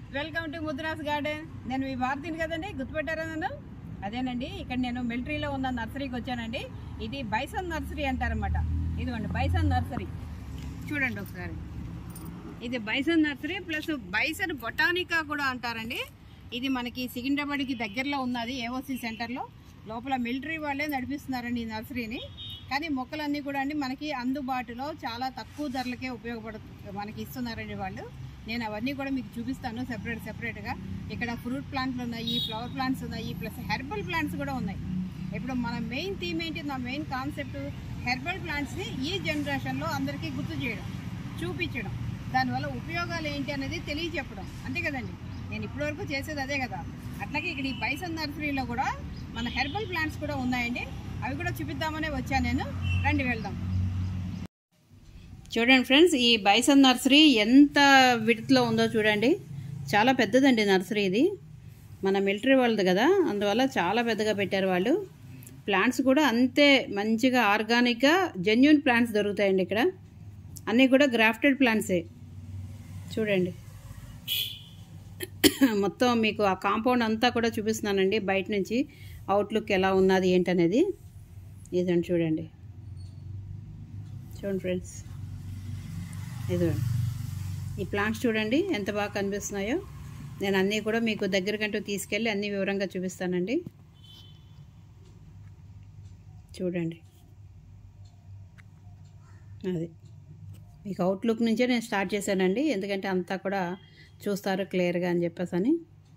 welcome to mudras garden నేను మీ భారతిని కదండి గుర్తుపెట్టారా నన్ను అదేనండి ఇక్కడ నేను మిలిటరీలో ఉన్న నర్సరీకి వచ్చానండి ఇది బైసన్ నర్సరీ అంటారనమాట ఇదిగోండి బైసన్ నర్సరీ చూడండి ఒకసారి ఇది Bison nursery plus Bison botanica కూడా అంటారండి ఇది మనకి సికింద్రాబాద్కి దగ్గరలో ఉన్నది ఏఓసి సెంటర్లో లోపల మిలిటరీ వాళ్ళే నడిపిస్తున్నారండి ఈ నర్సరీని కానీ మొక్కలన్నీ కూడా అండి మనకి అందుబాటులో చాలా తక్కువ ధరలకే ఉపయోగపడు మనకి ఇస్తున్నారండి వాళ్ళు నేను అవన్నీ కూడా మీకు చూపిస్తాను సెపరేట్ సెపరేట్గా ఇక్కడ ఫ్రూట్ ప్లాంట్లు ఉన్నాయి ఫ్లవర్ ప్లాంట్స్ ఉన్నాయి ప్లస్ హెర్బల్ ప్లాంట్స్ కూడా ఉన్నాయి ఇప్పుడు మన మెయిన్ థీమ్ ఏంటి నా మెయిన్ కాన్సెప్ట్ హెర్బల్ ప్లాంట్స్ని ఈ జనరేషన్లో అందరికీ గుర్తు చేయడం చూపించడం దానివల్ల ఉపయోగాలు ఏంటి అనేది తెలియచెప్పడం అంతే కదండి నేను ఇప్పటివరకు చేసేది అదే కదా అట్లాగే ఇక్కడ ఈ బైసన్ నర్సరీలో కూడా మన హెర్బల్ ప్లాంట్స్ కూడా ఉన్నాయండి అవి కూడా చూపిద్దామనే వచ్చాను నేను రండి వెళ్దాం చూడండి ఫ్రెండ్స్ ఈ బైసన్ నర్సరీ ఎంత విడతలో ఉందో చూడండి చాలా పెద్దదండి నర్సరీ ఇది మన మిలిటరీ వాళ్ళది కదా అందువల్ల చాలా పెద్దగా పెట్టారు వాళ్ళు ప్లాంట్స్ కూడా అంతే మంచిగా ఆర్గానిక్గా జెన్యున్ ప్లాంట్స్ దొరుకుతాయండి ఇక్కడ అన్నీ కూడా గ్రాఫ్టెడ్ ప్లాంట్సే చూడండి మొత్తం మీకు ఆ కాంపౌండ్ అంతా కూడా చూపిస్తున్నానండి బయట నుంచి అవుట్లుక్ ఎలా ఉన్నది ఏంటనేది ఇదండి చూడండి చూడండి ఫ్రెండ్స్ ఇదిగోండి ఈ ప్లాంట్స్ చూడండి ఎంత బాగా కనిపిస్తున్నాయో నేను అన్నీ కూడా మీకు దగ్గరకంటూ తీసుకెళ్ళి అన్ని వివరంగా చూపిస్తానండి చూడండి అది మీకు అవుట్లుక్ నుంచే నేను స్టార్ట్ చేశానండి ఎందుకంటే అంతా కూడా చూస్తారు క్లియర్గా అని చెప్పేసి అని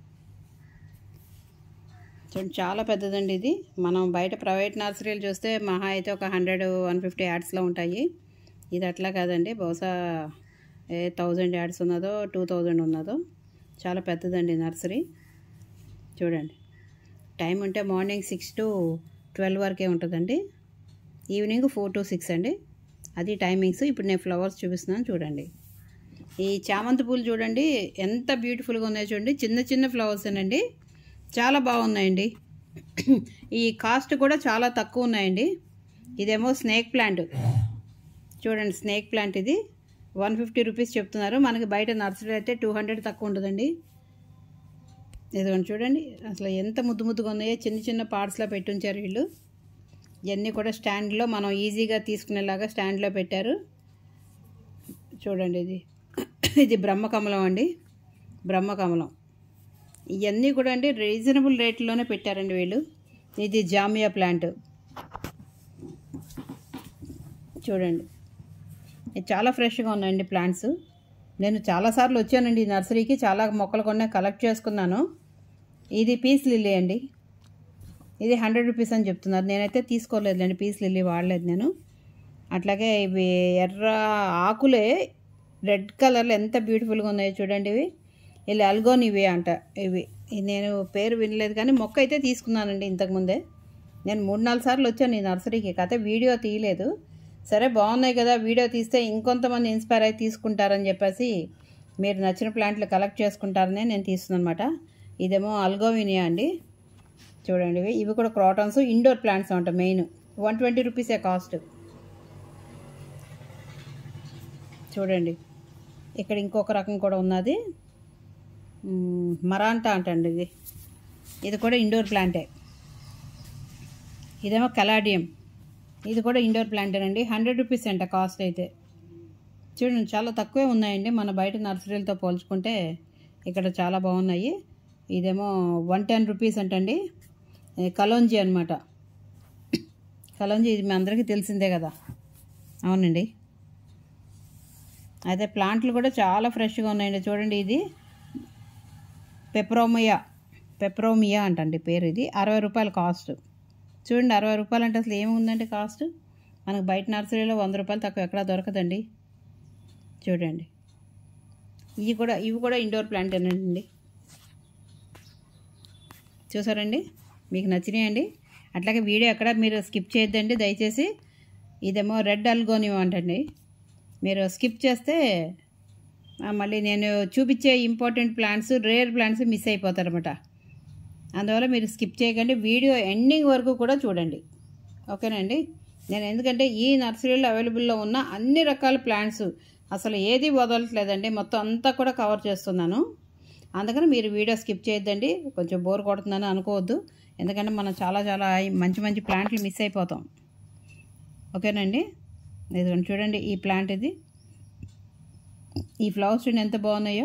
చూడండి చాలా పెద్దదండి ఇది మనం బయట ప్రైవేట్ నర్సరీలు చూస్తే మహా అయితే ఒక హండ్రెడ్ వన్ ఫిఫ్టీ యాడ్స్లో ఉంటాయి ఇది అట్లా కాదండి బహుశా ఏ థౌజండ్ యాడ్స్ ఉన్నదో టూ థౌజండ్ ఉన్నదో చాలా పెద్దదండి నర్సరీ చూడండి టైం ఉంటే మార్నింగ్ సిక్స్ టు ట్వెల్వ్ వరకే ఉంటుందండి ఈవినింగ్ ఫోర్ టు సిక్స్ అండి అది టైమింగ్స్ ఇప్పుడు నేను ఫ్లవర్స్ చూపిస్తున్నాను చూడండి ఈ చామంతి పూలు చూడండి ఎంత బ్యూటిఫుల్గా ఉన్నాయో చూడండి చిన్న చిన్న ఫ్లవర్స్ అండి చాలా బాగున్నాయండి ఈ కాస్ట్ కూడా చాలా తక్కువ ఉన్నాయండి ఇదేమో స్నేక్ ప్లాంట్ చూడండి స్నేక్ ప్లాంట్ ఇది వన్ ఫిఫ్టీ రూపీస్ చెప్తున్నారు మనకి బయట నర్సరీ అయితే టూ హండ్రెడ్ తక్కువ ఉంటుందండి ఇదిగోండి చూడండి అసలు ఎంత ముద్దు ముద్దుగా ఉన్నాయో చిన్న చిన్న పార్ట్స్లో పెట్టుంచారు వీళ్ళు ఇవన్నీ కూడా స్టాండ్లో మనం ఈజీగా తీసుకునేలాగా స్టాండ్లో పెట్టారు చూడండి ఇది ఇది బ్రహ్మకమలం అండి బ్రహ్మకమలం ఇవన్నీ కూడా అండి రీజనబుల్ రేట్లోనే పెట్టారండి వీళ్ళు ఇది జామియా ప్లాంట్ చూడండి ఇది చాలా ఫ్రెష్గా ఉన్నాయండి ప్లాంట్స్ నేను చాలాసార్లు వచ్చానండి ఈ నర్సరీకి చాలా మొక్కలు కొన్నా కలెక్ట్ చేసుకున్నాను ఇది పీస్ లిల్లీ అండి ఇది హండ్రెడ్ రూపీస్ అని చెప్తున్నారు నేనైతే తీసుకోలేదులేండి పీస్ లిల్లీ వాడలేదు నేను అట్లాగే ఇవి ఎర్ర ఆకులే రెడ్ కలర్లో ఎంత బ్యూటిఫుల్గా ఉన్నాయో చూడండి ఇవి ఇలా అల్గోన్ ఇవి అంట ఇవి ఇది నేను పేరు వినలేదు కానీ మొక్క అయితే తీసుకున్నానండి ఇంతకుముందే నేను మూడు నాలుగు సార్లు వచ్చాను ఈ నర్సరీకి కథ వీడియో తీయలేదు సరే బాగున్నాయి కదా వీడియో తీస్తే ఇంకొంతమంది ఇన్స్పైర్ అయి తీసుకుంటారని చెప్పేసి మీరు నచ్చిన ప్లాంట్లు కలెక్ట్ చేసుకుంటారనే నేను తీస్తున్నాను అనమాట ఇదేమో అల్గోవినియా అండి చూడండి ఇవి ఇవి కూడా క్రాటన్స్ ఇండోర్ ప్లాంట్స్ అంట మెయిన్ వన్ ట్వంటీ రూపీసే కాస్ట్ చూడండి ఇక్కడ ఇంకొక రకం కూడా ఉన్నది మ్, మరాంటా అంటండి ఇది ఇది కూడా ఇండోర్ ప్లాంటే ఇదేమో కలాడియం ఇది కూడా ఇండోర్ ప్లాంటేనండి హండ్రెడ్ రూపీస్ అంట కాస్ట్ అయితే చూడండి చాలా తక్కువే ఉన్నాయండి మన బయట నర్సరీలతో పోల్చుకుంటే ఇక్కడ చాలా బాగున్నాయి ఇదేమో వన్ టెన్ రూపీస్ అంటండి ఇది కలోంజీ అనమాట కలోంజీ ఇది మీ అందరికీ తెలిసిందే కదా అవునండి అయితే ప్లాంట్లు కూడా చాలా ఫ్రెష్గా ఉన్నాయండి చూడండి ఇది పెప్రోమియా పెప్రోమియా అంటండి పేరు ఇది అరవై రూపాయల కాస్ట్ చూడండి అరవై రూపాయలు అంటే అసలు ఏముందండి కాస్ట్ మనకు బయట నర్సరీలో వంద రూపాయలు తక్కువ ఎక్కడా దొరకదండి చూడండి ఇవి కూడా ఇవి కూడా ఇండోర్ ప్లాంట్ అండి చూసారండి మీకు నచ్చినాయండి అట్లాగే వీడియో ఎక్కడ మీరు స్కిప్ చేయొద్దండి దయచేసి ఇదేమో రెడ్ అల్గోనియం అంటండి మీరు స్కిప్ చేస్తే ఆ, మళ్ళీ నేను చూపించే important plants rare plants miss అయిపోతారన్నమాట అందువల్ల మీరు స్కిప్ చేయకండి వీడియో ఎండింగ్ వరకు కూడా చూడండి ఓకేనండి నేను ఎందుకంటే ఈ నర్సరీలో అవైలబుల్లో ఉన్న అన్ని రకాల ప్లాంట్స్ అసలు ఏది వదలట్లేదండి మొత్తం అంతా కూడా కవర్ చేస్తున్నాను అందుకని మీరు వీడియో స్కిప్ చేయొద్దండి కొంచెం బోర్ కొడుతుందని అనుకోవద్దు ఎందుకంటే మనం చాలా చాలా మంచి మంచి ప్లాంట్లు మిస్ అయిపోతాం ఓకేనండి ఇదిగోండి చూడండి ఈ ప్లాంట్ ఇది ఈ ఫ్లవర్స్ చూడండి ఎంత బాగున్నాయో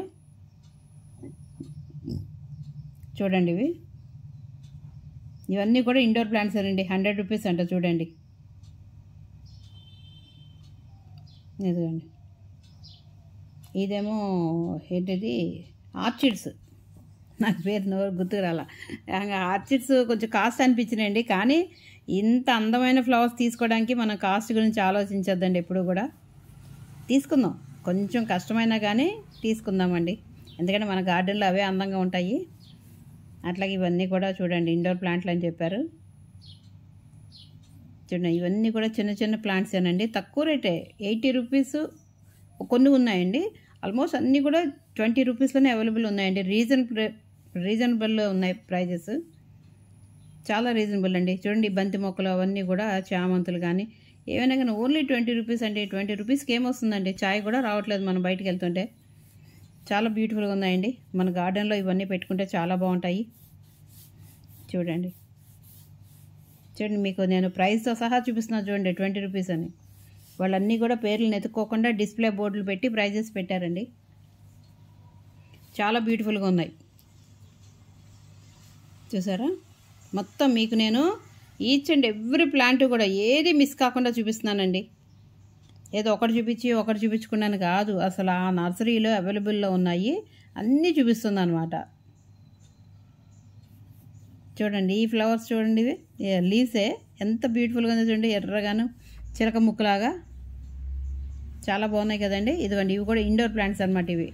చూడండి ఇవి ఇవన్నీ కూడా ఇండోర్ ప్లాంట్స్ అండి హండ్రెడ్ రూపీస్ అంట చూడండి ఇదిగోండి ఇదేమో ఏంటిది ఆర్చిడ్స్ నాకు పేరు నోరు గుర్తుకు రాల ఆర్చిడ్స్ కొంచెం కాస్ట్ అనిపించినాయండి కానీ ఇంత అందమైన ఫ్లవర్స్ తీసుకోవడానికి మనం కాస్ట్ గురించి ఆలోచించొద్దండి ఎప్పుడు కూడా తీసుకుందాం కొంచెం కష్టమైనా కానీ తీసుకుందామండి ఎందుకంటే మన గార్డెన్లో అవే అందంగా ఉంటాయి అట్లాగే ఇవన్నీ కూడా చూడండి ఇండోర్ ప్లాంట్లు అని చెప్పారు చూడండి ఇవన్నీ కూడా చిన్న చిన్న ప్లాంట్స్ ఏనండి తక్కువ రేటే ఎయిటీ రూపీస్ కొన్ని ఉన్నాయండి ఆల్మోస్ట్ అన్నీ కూడా ట్వంటీ రూపీస్లోనే అవైలబుల్ ఉన్నాయండి రీజన్ రీజనబుల్ ఉన్నాయి ప్రైజెస్ చాలా రీజనబుల్ అండి చూడండి బంతి మొక్కలు అవన్నీ కూడా చామంతులు కానీ ఏమైనా కానీ ఓన్లీ ట్వంటీ రూపీస్ అండి ట్వంటీ రూపీస్కి ఏమొస్తుందండి చాయ్ కూడా రావట్లేదు మనం బయటికి వెళ్తుంటే చాలా బ్యూటిఫుల్గా ఉన్నాయండి మన గార్డెన్లో ఇవన్నీ పెట్టుకుంటే చాలా బాగుంటాయి చూడండి చూడండి మీకు నేను ప్రైస్తో సహా చూపిస్తున్నా చూడండి ట్వంటీ రూపీస్ అని వాళ్ళన్నీ కూడా పేర్లు నెతుక్కోకుండా డిస్ప్లే బోర్డులు పెట్టి ప్రైజెస్ పెట్టారండి చాలా బ్యూటిఫుల్గా ఉన్నాయి చూసారా మొత్తం మీకు నేను ఈచ్ అండ్ ఎవ్రీ ప్లాంట్ కూడా ఏది మిస్ కాకుండా చూపిస్తున్నానండి ఏదో ఒకటి చూపించి ఒకటి చూపించుకున్నాను కాదు అసలు ఆ నర్సరీలో అవైలబుల్లో ఉన్నాయి అన్నీ చూపిస్తుంది అనమాట చూడండి ఈ ఫ్లవర్స్ చూడండి ఇవి లీవ్సే ఎంత బ్యూటిఫుల్గా ఉందో చూడండి ఎర్రగాను చిలక ముక్కులాగా చాలా బాగున్నాయి కదండి ఇదిగోండి ఇవి కూడా ఇండోర్ ప్లాంట్స్ అనమాట ఇవి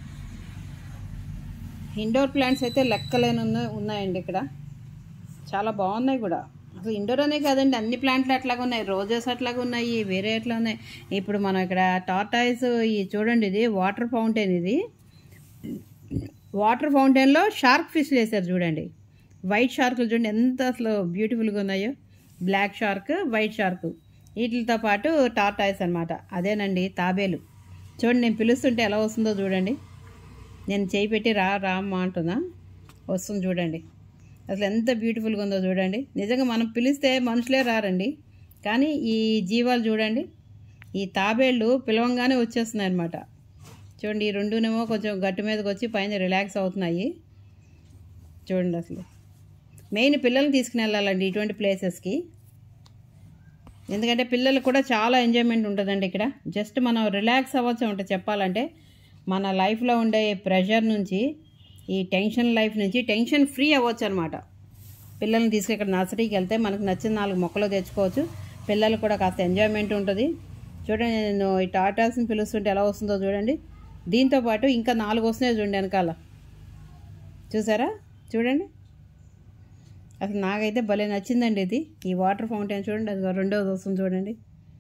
ఇండోర్ ప్లాంట్స్ అయితే లెక్కలేని ఉన్న- ఉన్నాయండి ఇక్కడ చాలా బాగున్నాయి కూడా అసలు ఇండోర్ అనే కాదండి అన్ని ప్లాంట్లు అట్లాగా ఉన్నాయి రోజెస్ అట్లాగా ఉన్నాయి వేరే ఎట్లా ఉన్నాయి ఇప్పుడు మనం ఇక్కడ టాటాయిస్ ఈ చూడండి ఇది వాటర్ ఫౌంటైన్ ఇది వాటర్ ఫౌంటైన్లో షార్క్ ఫిష్లు వేసారు చూడండి వైట్ షార్క్లు చూడండి ఎంత అసలు బ్యూటిఫుల్గా ఉన్నాయో బ్లాక్ షార్క్ వైట్ షార్క్ వీటితో పాటు టార్టాయిస్ అనమాట అదేనండి తాబేలు చూడండి నేను పిలుస్తుంటే ఎలా వస్తుందో చూడండి నేను చేయి పెట్టి రా రా అమ్మా అంటున్నా వస్తుంది చూడండి అసలు ఎంత బ్యూటిఫుల్గా ఉందో చూడండి నిజంగా మనం పిలిస్తే మనుషులే రారండి కానీ ఈ జీవాలు చూడండి ఈ తాబేళ్ళు పిలవంగానే వచ్చేస్తున్నాయి అనమాట చూడండి ఈ రెండునేమో కొంచెం గట్టు మీదకి వచ్చి పైన రిలాక్స్ అవుతున్నాయి చూడండి అసలు మెయిన్ పిల్లల్ని తీసుకుని వెళ్ళాలండి ఇటువంటి ప్లేసెస్కి ఎందుకంటే పిల్లలకు కూడా చాలా ఎంజాయ్మెంట్ ఉంటుందండి ఇక్కడ జస్ట్ మనం రిలాక్స్ అవ్వచ్చు ఉంటుంది చెప్పాలంటే మన లైఫ్లో ఉండే ప్రెషర్ నుంచి ఈ టెన్షన్ లైఫ్ నుంచి టెన్షన్ ఫ్రీ అవ్వచ్చు అనమాట పిల్లల్ని తీసుకు ఇక్కడ నర్సరీకి వెళ్తే మనకు నచ్చిన నాలుగు మొక్కలు తెచ్చుకోవచ్చు పిల్లలకు కూడా కాస్త ఎంజాయ్మెంట్ ఉంటుంది చూడండి నేను ఈ టాటాస్ని పిలుస్తుంటే ఎలా వస్తుందో చూడండి దీంతో పాటు ఇంకా నాలుగు వస్తున్నాయి చూడండి వెనకాల చూసారా చూడండి అసలు నాకైతే భలే నచ్చిందండి ఇది ఈ వాటర్ ఫౌంటైన్ చూడండి అది రెండవది వస్తుంది చూడండి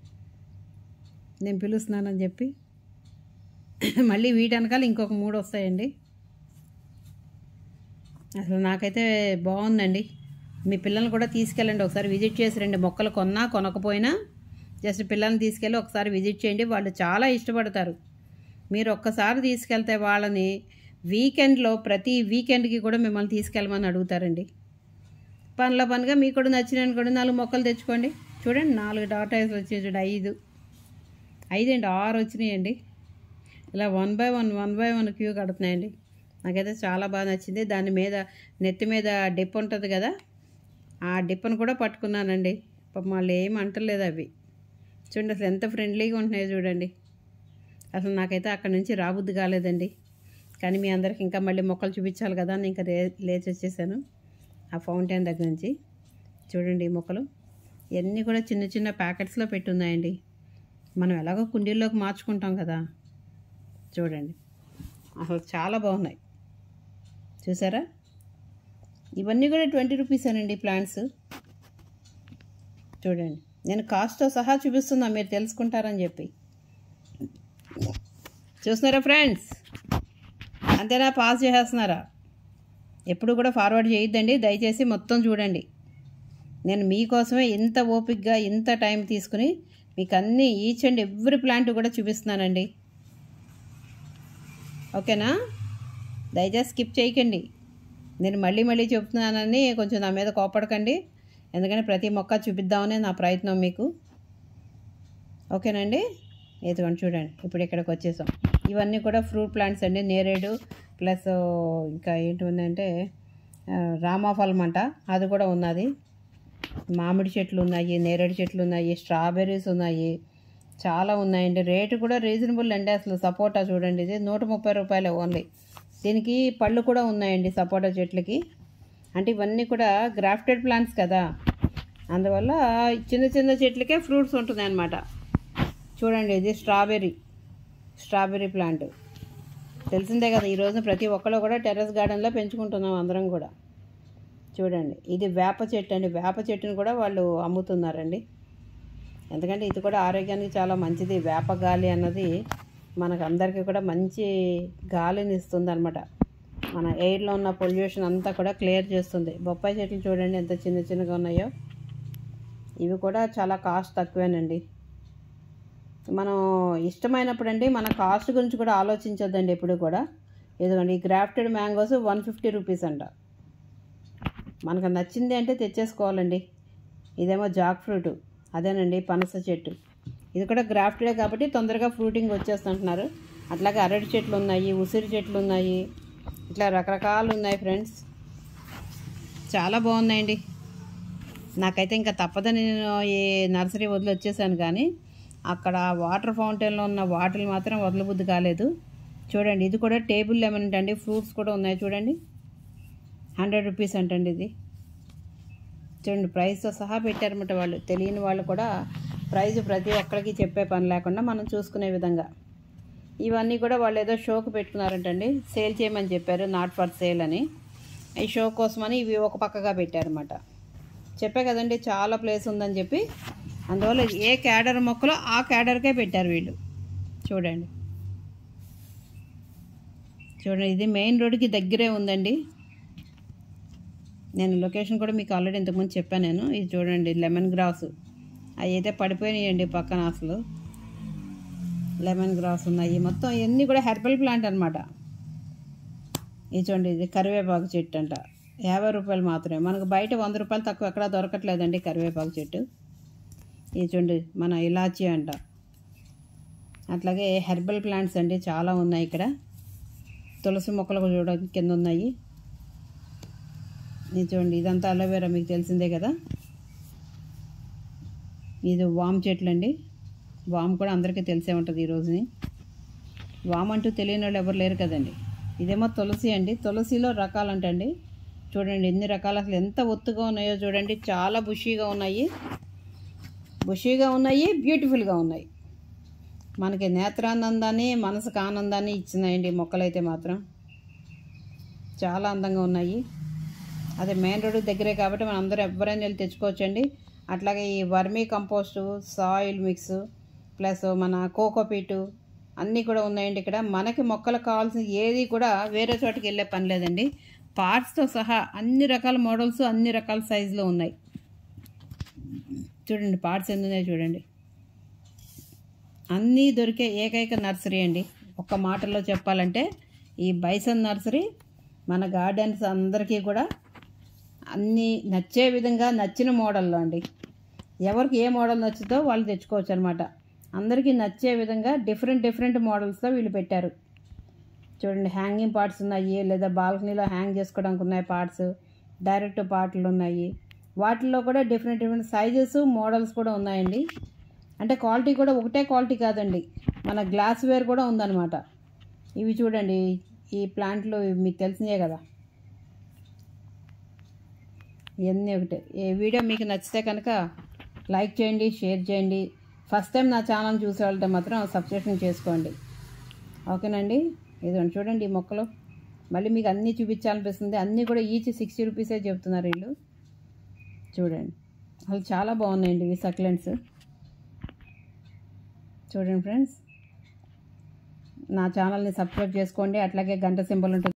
నేను పిలుస్తున్నానని చెప్పి మళ్ళీ వీటి వెనకాల ఇంకొక మూడు వస్తాయండి అసలు నాకైతే బాగుందండి మీ పిల్లల్ని కూడా తీసుకెళ్ళండి ఒకసారి విజిట్ చేసి రండి మొక్కలు కొన్నా కొనకపోయినా జస్ట్ పిల్లల్ని తీసుకెళ్ళి ఒకసారి విజిట్ చేయండి వాళ్ళు చాలా ఇష్టపడతారు మీరు ఒక్కసారి తీసుకెళ్తే వాళ్ళని వీకెండ్లో ప్రతి వీకెండ్కి కూడా మిమ్మల్ని తీసుకెళ్ళమని అడుగుతారండి పనిలో పనిగా మీకు కూడా నచ్చిన కూడా నాలుగు మొక్కలు తెచ్చుకోండి చూడండి నాలుగు డాటాస్ వచ్చాయి చూడండి ఐదు ఐదండి ఆరు వచ్చినాయండి ఇలా one by one one by one queue కడుతున్నాయండి నాకైతే చాలా బాగా నచ్చింది దాని మీద నెత్తి మీద డిప్ ఉంటుంది కదా ఆ డిప్పను కూడా పట్టుకున్నానండి పాపం వాళ్ళు ఏం అంటలేదు అవి చూడండి అసలు ఎంత ఫ్రెండ్లీగా ఉంటున్నాయో చూడండి అసలు నాకైతే అక్కడ నుంచి రాబుద్ది కాలేదండి కానీ మీ అందరికి ఇంకా మళ్ళీ మొక్కలు చూపించాలి కదా అని ఇంకా లే లేచి వచ్చేసాను ఆ ఫౌంటైన్ దగ్గర నుంచి చూడండి ఈ మొక్కలు ఇవన్నీ కూడా చిన్న చిన్న ప్యాకెట్స్లో పెట్టున్నాయండి మనం ఎలాగో కుండీల్లోకి మార్చుకుంటాం కదా చూడండి అసలు చాలా బాగున్నాయి చూసారా ఇవన్నీ కూడా ట్వంటీ రూపీస్ అనండి ప్లాంట్స్ చూడండి నేను కాస్ట్తో సహా చూపిస్తున్నా మీరు తెలుసుకుంటారని చెప్పి చూస్తున్నారా ఫ్రెండ్స్ అంతేనా పాస్ చేసేస్తున్నారా ఎప్పుడు కూడా ఫార్వర్డ్ చేయొద్దండి దయచేసి మొత్తం చూడండి నేను మీకోసమే ఇంత ఓపిక్గా ఇంత టైం తీసుకుని మీకు అన్ని ఈచ్ అండ్ ఎవ్రీ ప్లాంట్ కూడా చూపిస్తున్నానండి ఓకేనా దయచేసి స్కిప్ చేయకండి నేను మళ్ళీ మళ్ళీ చెప్తున్నానని కొంచెం నా మీద కోపడకండి ఎందుకంటే ప్రతి మొక్క చూపిద్దామని నా ప్రయత్నం మీకు ఓకేనండి ఇదిగోండి చూడండి ఇప్పుడు ఇక్కడికి వచ్చేసాం ఇవన్నీ కూడా ఫ్రూట్ ప్లాంట్స్ అండి నేరేడు ప్లస్ ఇంకా ఏంటి ఉందంటే ఆ, రామాఫలం అంట అది కూడా ఉన్నది మామిడి చెట్లు ఉన్నాయి నేరేడు చెట్లు ఉన్నాయి స్ట్రాబెర్రీస్ ఉన్నాయి చాలా ఉన్నాయండి రేటు కూడా రీజనబుల్ అండి అసలు సపోటా చూడండి ఇది నూట ముప్పై రూపాయలే ఓన్లీ దీనికి పళ్ళు కూడా ఉన్నాయండి సపోటా చెట్లకి అంటే ఇవన్నీ కూడా గ్రాఫ్టెడ్ ప్లాంట్స్ కదా అందువల్ల చిన్న చిన్న చెట్లకే ఫ్రూట్స్ ఉంటున్నాయి అన్నమాట చూడండి ఇది స్ట్రాబెర్రీ స్ట్రాబెర్రీ ప్లాంట్ తెలిసిందే కదా ఈ రోజున ప్రతి ఒక్కళ్ళు కూడా టెర్రస్ గార్డెన్లో పెంచుకుంటున్నాం అందరం కూడా చూడండి ఇది వేప చెట్టు అండి వేప చెట్టుని కూడా వాళ్ళు అమ్ముతున్నారండి ఎందుకంటే ఇది కూడా ఆరోగ్యానికి చాలా మంచిది వేప గాలి అన్నది మనకు అందరికీ కూడా మంచి గాలిని ఇస్తుంది అనమాట మన ఎయిర్లో ఉన్న పొల్యూషన్ అంతా కూడా క్లియర్ చేస్తుంది బొప్పాయి చెట్లు చూడండి ఎంత చిన్న చిన్నగా ఉన్నాయో ఇవి కూడా చాలా కాస్ట్ తక్కువేనండి మనం ఇష్టమైనప్పుడు అండి మన కాస్ట్ గురించి కూడా ఆలోచించొద్దండి ఎప్పుడు కూడా ఇదిగోండి ఈ grafted mangoes one fifty rupees అంట మనకు నచ్చింది అంటే తెచ్చేసుకోవాలండి ఇదేమో జాక్ ఫ్రూట్ అదేనండి పనస చెట్టు ఇది కూడా గ్రాఫ్టెడే కాబట్టి తొందరగా ఫ్రూటింగ్ వచ్చేస్తుంటున్నారు అట్లాగే అరటి చెట్లు ఉన్నాయి ఉసిరి చెట్లు ఉన్నాయి ఇట్లా రకరకాలు ఉన్నాయి ఫ్రెండ్స్ చాలా బాగున్నాయండి నాకైతే ఇంకా తప్పదని నేను ఈ నర్సరీ వదిలి వచ్చేసాను కానీ అక్కడ వాటర్ ఫౌంటైన్లో ఉన్న వాటర్ మాత్రం వదలబుద్ధి కాలేదు చూడండి ఇది కూడా టేబుల్ లెమన్ అండి ఫ్రూట్స్ కూడా ఉన్నాయి చూడండి హండ్రెడ్ రూపీస్ అంటండి ఇది చూడండి ప్రైస్తో సహా పెట్టారన్నమాట వాళ్ళు తెలియని వాళ్ళు కూడా ప్రైస్ ప్రతి ఒక్కరికి చెప్పే పని లేకుండా మనం చూసుకునే విధంగా ఇవన్నీ కూడా వాళ్ళు ఏదో షోకు పెట్టుకున్నారంటండి సేల్ చేయమని చెప్పారు నాట్ ఫర్ సేల్ అని ఈ షో కోసమని ఇవి ఒక పక్కగా పెట్టారన్నమాట చెప్పే కదండి చాలా ప్లేస్ ఉందని చెప్పి అందువల్ల ఏ క్యాడర్ మొక్కలో ఆ క్యాడర్కే పెట్టారు వీళ్ళు చూడండి చూడండి ఇది మెయిన్ రోడ్కి దగ్గరే ఉందండి నేను లొకేషన్ కూడా మీకు ఆల్రెడీ ఇంతకుముందు చెప్పాను నేను ఇది చూడండి లెమన్ గ్రాస్ అవి అయితే పడిపోయినాయండి పక్కన అసలు లెమన్ గ్రాస్ ఉన్నాయి మొత్తం ఇవన్నీ కూడా హెర్బల్ ప్లాంట్ అనమాట ఇది చూడండి ఇది కరివేపాకు చెట్టు అంట యాభై రూపాయలు మాత్రమే మనకు బయట వంద రూపాయలు తక్కువ ఎక్కడా దొరకట్లేదండి కరివేపాకు చెట్టు ఇది చూడండి మన ఇలాచీ అంట అట్లాగే హెర్బల్ ప్లాంట్స్ అండి చాలా ఉన్నాయి ఇక్కడ తులసి మొక్కలు కూడా చూడడానికి కింద ఉన్నాయి ఇది చూడండి ఇదంతా అలోవెరా మీకు తెలిసిందే కదా ఇది వామ్ చెట్లు అండి వామ్ కూడా అందరికీ తెలిసే ఉంటుంది ఈ రోజుని వామ్ అంటూ తెలియని వాళ్ళు ఎవరు లేరు కదండి ఇదేమో తులసి అండి తులసిలో రకాలంటండి చూడండి ఎన్ని రకాలు అసలు ఎంత ఒత్తుగా ఉన్నాయో చూడండి చాలా బుషీగా ఉన్నాయి బుషీగా ఉన్నాయి బ్యూటిఫుల్గా ఉన్నాయి మనకి నేత్రానందాన్ని మనసుకు ఆనందాన్ని ఇచ్చినాయండి ఈ మొక్కలైతే మాత్రం చాలా అందంగా ఉన్నాయి అదే మెయిన్ రోడ్ దగ్గరే కాబట్టి మనం అందరూ ఎవరైనా వెళ్ళి తెచ్చుకోవచ్చండి అట్లాగే ఈ vermi compost soil mix plus మన కోకోపీటు అన్నీ కూడా ఉన్నాయండి ఇక్కడ మనకి మొక్కలకు కావాల్సిన ఏది కూడా వేరే చోటుకి వెళ్ళే పని లేదండి పార్ట్స్తో సహా అన్ని రకాల మోడల్స్ అన్ని రకాల సైజులో ఉన్నాయి చూడండి పార్ట్స్ ఎన్ని ఉన్నాయో చూడండి అన్నీ దొరికే ఏకైక నర్సరీ అండి ఒక్క మాటలో చెప్పాలంటే ఈ బైసన్ నర్సరీ మన గార్డెన్స్ అందరికీ కూడా అన్నీ నచ్చే విధంగా నచ్చిన మోడల్లో అండి ఎవరికి ఏ మోడల్ నచ్చుతో వాళ్ళు తెచ్చుకోవచ్చు అనమాట అందరికీ నచ్చే విధంగా డిఫరెంట్ డిఫరెంట్ మోడల్స్లో వీళ్ళు పెట్టారు చూడండి హ్యాంగింగ్ పార్ట్స్ ఉన్నాయి లేదా బాల్కనీలో హ్యాంగ్ చేసుకోవడానికి ఉన్నాయి పార్ట్స్ డైరెక్ట్ పార్ట్లు ఉన్నాయి వాటిల్లో కూడా డిఫరెంట్ డిఫరెంట్ సైజెస్ మోడల్స్ కూడా ఉన్నాయండి అంటే క్వాలిటీ కూడా ఒకటే క్వాలిటీ కాదండి మన గ్లాస్ వేర్ కూడా ఉందన్నమాట ఇవి చూడండి ఈ ప్లాంట్లు ఇవి మీకు తెలిసినాయే కదా ఇవన్నీ ఒకటే ఈ వీడియో మీకు నచ్చితే కనుక లైక్ చేయండి షేర్ చేయండి ఫస్ట్ టైం నా ఛానల్ చూసే వాళ్ళతో మాత్రం సబ్స్క్రిప్షన్ చేసుకోండి ఓకేనండి ఇదిగోండి చూడండి ఈ మొక్కలు మళ్ళీ మీకు అన్నీ చూపించాలనిపిస్తుంది అన్నీ కూడా ఈచ్ సిక్స్టీ రూపీసే చెప్తున్నారు వీళ్ళు చూడండి అసలు చాలా బాగున్నాయండి ఇవి సక్లెంట్స్ చూడండి ఫ్రెండ్స్ నా ఛానల్ని సబ్స్క్రైబ్ చేసుకోండి అట్లాగే గంట సింబల్ ఉంటుంది